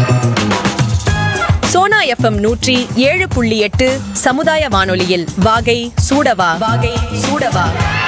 Sona FM நூற்றி ஏழு புள்ளி எட்டு சமுதாய வானொலியில் வாகை சூடவா வாகை சூடவா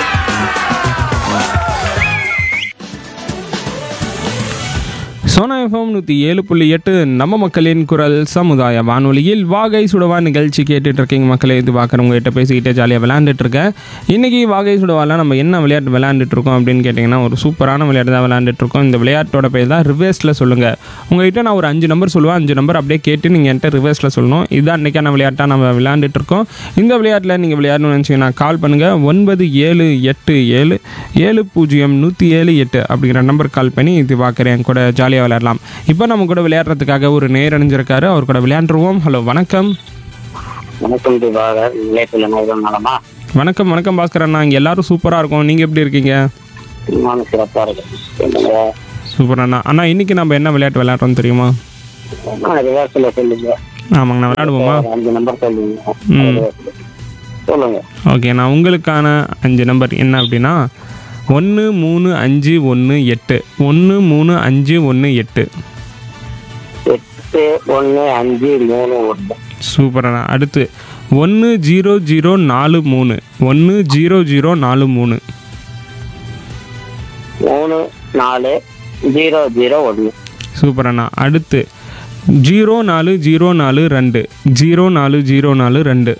சோனா எஃப்எம் நூற்றி ஏழு புள்ளி எட்டு நம்ம மக்களின் குரல் சமுதாய வானொலியில் வாகை சுடவா நிகழ்ச்சி கேட்டுட்டு இருக்கீங்க மக்களே இது பார்க்குறவங்ககிட்ட பேசிக்கிட்டே ஜாலியாக விளையாண்டுட்டு இருக்கேன் இன்றைக்கி வாகை சுடவாவில் நம்ம என்ன விளையாட்டு விளையாண்டுட்டு இருக்கோம் அப்படின்னு கேட்டிங்கன்னா ஒரு சூப்பரான விளையாட்டு தான் விளையாண்டுட்டு இருக்கோம் இந்த விளையாட்டோட பேர் தான் ரிவர்ஸில் சொல்லுங்கள் உங்கள்கிட்ட நான் ஒரு அஞ்சு நம்பர் சொல்லுவேன் அஞ்சு நம்பர் அப்படியே கேட்டு நீங்கள் என்கிட்ட ரிவர்ஸில் சொல்லணும் இதுதான் இன்றைக்கான விளையாட்டாக நம்ம விளையாண்டுட்டு இருக்கோம் இந்த விளையாட்டில் நீங்கள் விளையாடணும்னு நினச்சிங்கன்னா கால் பண்ணுங்கள் ஒன்பது ஏழு எட்டு ஏழு ஏழு பூஜ்ஜியம் நூற்றி ஏழு எட்டு அப்படிங்கிற நம்பர் கால் பண்ணி இது பார்க்குறேன் கூட ஜாலியாக விளையாடலாம் இப்போ நம்ம கூட விளையாடுறதுக்காக ஒரு நேர் அணிஞ்சிருக்காரு அவர் கூட விளையாண்டுருவோம் ஹலோ வணக்கம் வணக்கம் திவாகர் நிலையத்தில் நேரம் நலமா வணக்கம் வணக்கம் பாஸ்கர் அண்ணா இங்கே எல்லாரும் சூப்பராக இருக்கும் நீங்கள் எப்படி இருக்கீங்க நானும் சிறப்பா இருக்கு சொல்லுங்க சூப்பர் அண்ணா அண்ணா இன்னைக்கு நம்ம என்ன விளையாட்டு விளையாடுறோம் தெரியுமா ரிவர்ஸ்ல சொல்லுங்க ஆமாங்கண்ணா விளையாடுவோமா ஒரு அஞ்சு நம்பர் சொல்லுங்க ம். சொல்லுங்க ஓகே நான் உங்களுக்கான அஞ்சு நம்பர் என்ன அப்படின்னா ஒன்று மூணு அஞ்சு ஒன்று எட்டு ஒன்று மூணு அஞ்சு ஒன்று எட்டு எட்டு ஒன்று அஞ்சு மூணு ஒன்று சூப்பராண்ணா அடுத்து ஒன்று ஜீரோ ஜீரோ நாலு மூணு ஒன்று ஜீரோ ஜீரோ நாலு மூணு மூணு நாலு ஜீரோ ஜீரோ ஒன்று சூப்பராண்ணா அடுத்து ஜீரோ நாலு ஜீரோ நாலு ரெண்டு ஜீரோ நாலு ஜீரோ நாலு ரெண்டு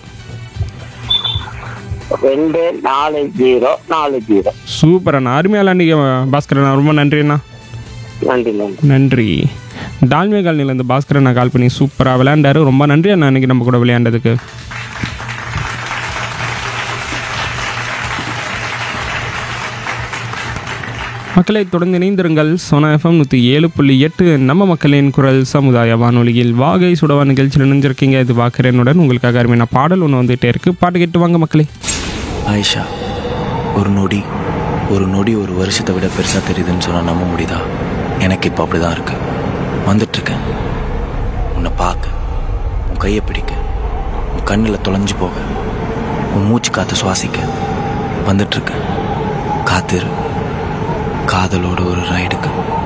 ரெண்டு நாலு ஜீரோ நாலு ஜீரோ சூப்பர் அண்ணா அருமையாக விளாண்டிங்க பாஸ்கர் அண்ணா ரொம்ப நன்றி அண்ணா நன்றி நன்றி நன்றி டால்மே காலனிலேருந்து பாஸ்கர் அண்ணா கால் பண்ணி சூப்பராக விளையாண்டாரு ரொம்ப நன்றி அண்ணா இன்னைக்கு நம்ம கூட விளையாண்டதுக்கு மக்களை தொடர்ந்து இணைந்திருங்கள் சோனா எஃப்எம் நூற்றி ஏழு புள்ளி எட்டு நம்ம மக்களின் குரல் சமுதாய வானொலியில் வாகை சுடவா நிகழ்ச்சியில் இணைஞ்சிருக்கீங்க இது வாக்குறேனுடன் உங்களுக்காக அருமையான பாடல் ஒன்று வந்துகிட்டே இருக்குது பாட்டு கேட்டு வாங்க மக்களே ஆயிஷா ஒரு நொடி ஒரு நொடி ஒரு வருஷத்தை விட பெருசாக தெரியுதுன்னு சொன்னால் நம்ப முடியுதா எனக்கு இப்போ அப்படி தான் இருக்கு வந்துட்டுருக்கேன் உன்னை பார்க்க உன் கையை பிடிக்க உன் கண்ணில் தொலைஞ்சு போக உன் மூச்சு காற்று சுவாசிக்க வந்துட்டுருக்கேன் காத்திரு காதலோட ஒரு ரைடுக்கு